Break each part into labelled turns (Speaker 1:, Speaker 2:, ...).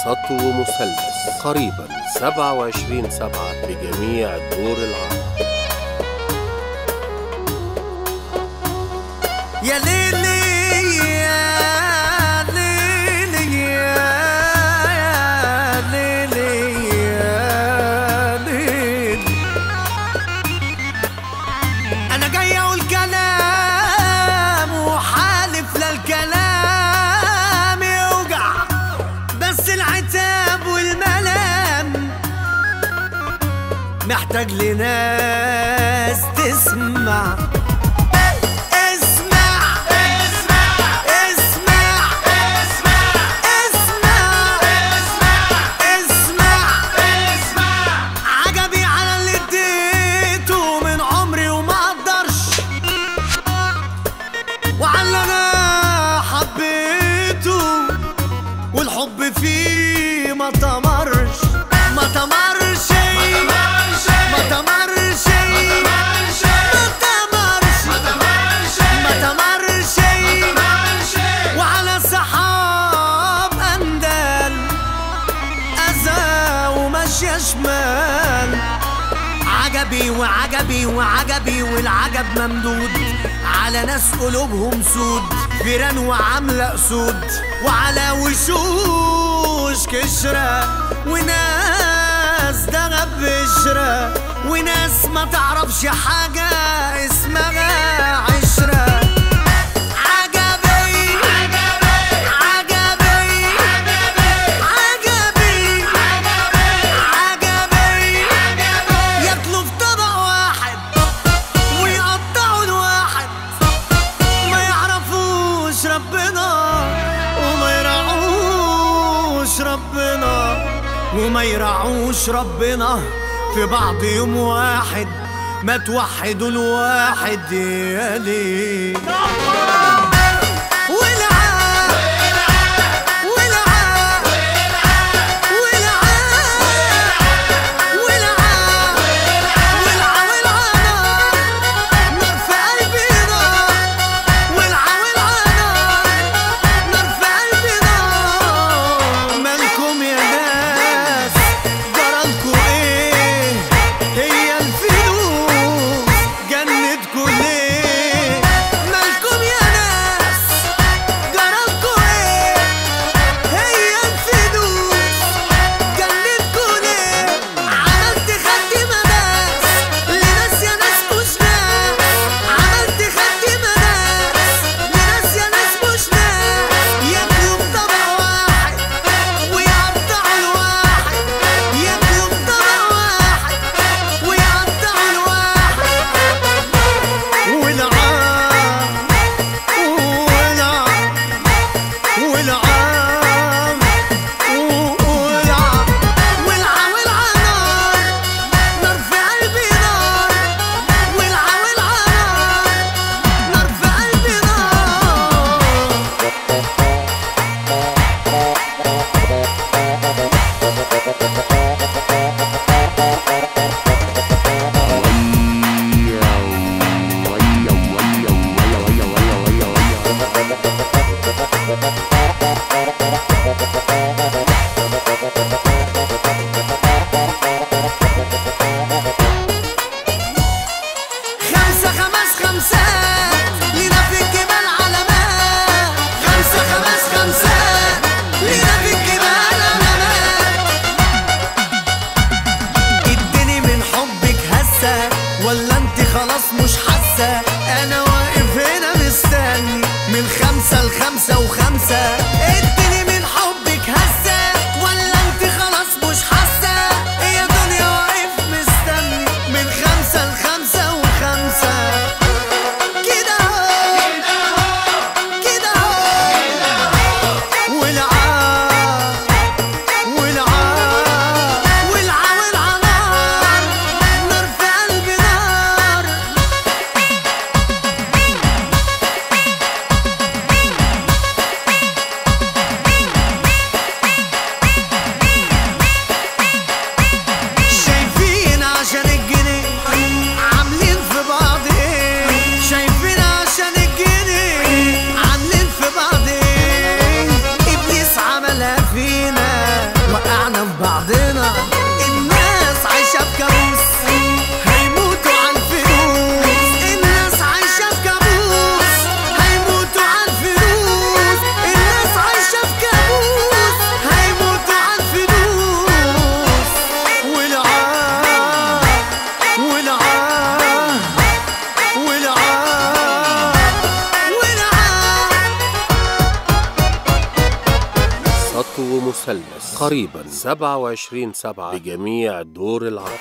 Speaker 1: سطو مثلث قريبا 27 سبعة بجميع دور العالم
Speaker 2: يا ليلي يا ليلي يا ليلي يا ليلي انا جاي اقول كلام وحالف للكلام يوجع بس العتاب والملام محتاج لناس تسمع اسمع اسمع اسمع اسمع اسمع اسمع عجبي على اللي اديته من عمري وما اقدرش وعلى اللي انا حبيته والحب فيه ما تمرش ما تمرش ما تمرش ما تمرش ما تمرش وعلى سحاب اندال اذى وماشيه شمال عجبي وعجبي وعجبي والعجب ممدود على ناس قلوبهم سود فيران وعاملة أسود وعلى وشوش كشرة وناس دغب بشرة وناس ما تعرفش حاجة اسمها عشرة عجبي عجبي عجبي عجبي ياكلوا في طبق واحد ويقطعوا الواحد ما يعرفوش ربنا وما يرعوش ربنا وما يرعوش ربنا في بعض يوم واحد ما توحدوا الواحد يا ليه والعاب والعاب والعاب والعاب والعا والعا نار نار في قلبي نار والعا والعا نار نار في قلبي نار مالكم يا ناس جرالكوا ايه هي الفلوس جنتكوا ليه مالكم يا ناس جرالكوا ايه هي الفلوس جنتكوا ليه عملت خدي مداس لناس يا ناس مش ناس عملت خدي مداس لناس يا ناس مش ناس ياكلوا بطبق واحد ويقطعوا الواحد ياكلوا بطبق واحد ويقطعوا الواحد والعام والعام والعام والعام والعا والعا نار نار في قلبي نار والعا والعا نار نار في قلبي نار خمسة خمس خمسات لينا في الجبال علامات خمسة خمس خمسات لينا في الجبال علامات اديني من حبك هسة ولا انت خلاص مش حاسة انا واقف هنا مستني من خمسة لخمسة وخمسة اديني من حبك هسة ولا انت خلاص مش حاسة يا دنيا واقف مستني من خمسة لخمسة وخمسة كده اهو كده اهو والعاب والعاب والعا والعا نار نار في قلبي نار
Speaker 1: سطو مثلث قريبا 27 سبعة بجميع دور العرض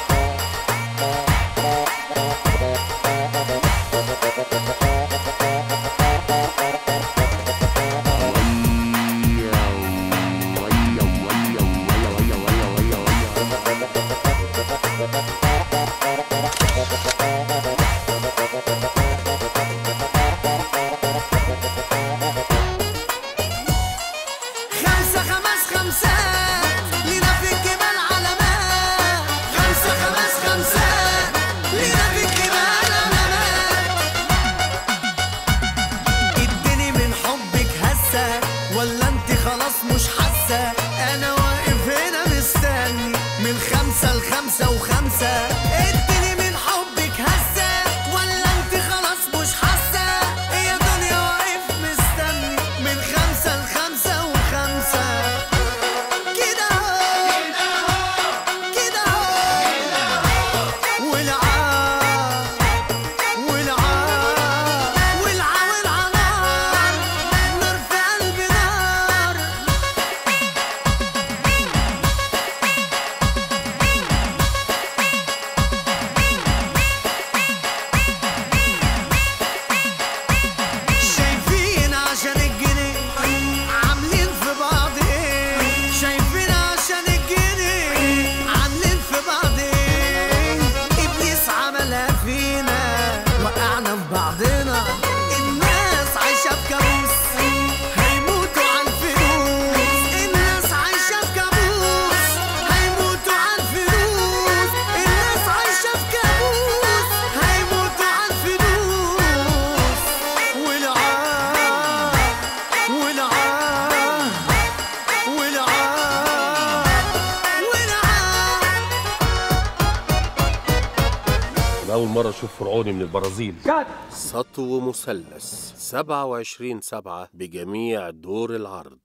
Speaker 2: خمسة خمس خمسات لينا في الجبال علامات خمسة خمس خمسات لينا في الجبال علامات اديني من حبك هسة ولا انت خلاص مش حاسة انا واقف هنا مستني من خمسة لخمسة وخمسة اديني من حبك هسة ولا انت خلاص مش حاسة يا دنيا واقف مستني من خمسة لخمسة وخمسة كده اهو كده اهو والعار والعار والعار والعار نار في قلبي نار شايفين عشان الجنيه عاملين في بعض ايه شايفين عشان الجنيه عاملين في بعض ايه ابليس عملها فينا وقعنا في بعضنا الناس عايشه في كابوس هيموتوا على الفلوس الناس عايشه في كابوس هيموتوا على الفلوس الناس عايشه في كابوس هيموتوا على الفلوس والعار والعار والعار والعار
Speaker 1: أنا أول مرة أشوف فرعوني من البرازيل سطو مثلث 27 سبعة بجميع دور العرض